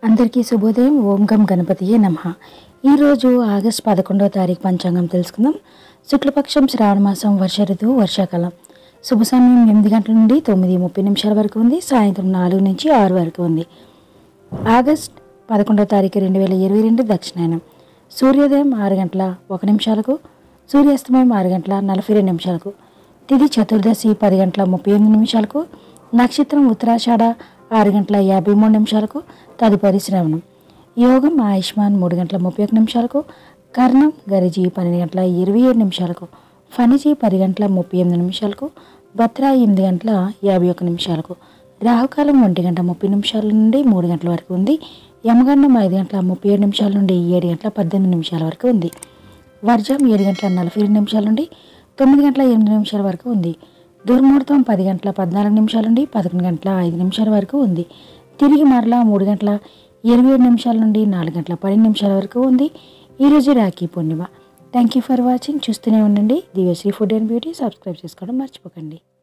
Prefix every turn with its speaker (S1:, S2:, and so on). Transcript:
S1: అందరికీ శుభోదయం ఓం గం గణపతియే నమ ఈరోజు ఆగస్ట్ పదకొండవ తారీఖు పంచాంగం తెలుసుకుందాం శుక్లపక్షం శ్రావణ మాసం వర్ష ఋతువు వర్షాకాలం శుభ సమయం ఎనిమిది గంటల నుండి తొమ్మిది ముప్పై నిమిషాల వరకు ఉంది సాయంత్రం నాలుగు నుంచి ఆరు వరకు ఉంది ఆగస్ట్ పదకొండవ తారీఖు రెండు వేల ఇరవై రెండు దక్షిణాయనం సూర్యోదయం ఆరు గంటల ఒక నిమిషాలకు సూర్యాస్తమయం ఆరు గంటల నలభై రెండు నిమిషాలకు తిది చతుర్దశి పది గంటల ముప్పై ఎనిమిది నిమిషాలకు నక్షత్రం ఉత్తరాషాఢ ఆరు గంటల యాభై మూడు నిమిషాలకు తదుపరి శ్రవణం యోగం ఆయుష్మాన్ మూడు గంటల ముప్పై ఒక నిమిషాలకు కర్ణం గరిజి పన్నెండు గంటల ఇరవై ఏడు నిమిషాలకు ఫణిజి పది గంటల ముప్పై ఎనిమిది నిమిషాలకు భద్ర ఎనిమిది గంటల యాభై ఒక నిమిషాలకు రాహుకాలం ఒంటి గంట ముప్పై నిమిషాల నుండి మూడు గంటల వరకు ఉంది యమగండం ఐదు గంటల ముప్పై ఏడు నిమిషాల నుండి ఏడు గంటల పద్దెనిమిది నిమిషాల వరకు ఉంది వర్జం ఏడు గంటల నలభై రెండు నిమిషాల నుండి తొమ్మిది గంటల ఎనిమిది నిమిషాల వరకు ఉంది దుర్ముహూర్తం పది గంటల పద్నాలుగు నిమిషాల నుండి పదకొండు గంటల ఐదు నిమిషాల వరకు ఉంది తిరిగి మరలా మూడు గంటల ఇరవై ఏడు నిమిషాల నుండి నాలుగు గంటల పన్నెండు నిమిషాల వరకు ఉంది ఈరోజు Rakhi Purnima thank you for watching చూస్తూనే ఉండండి Divyasri food and beauty subscribe చేసుకోవడం మర్చిపోకండి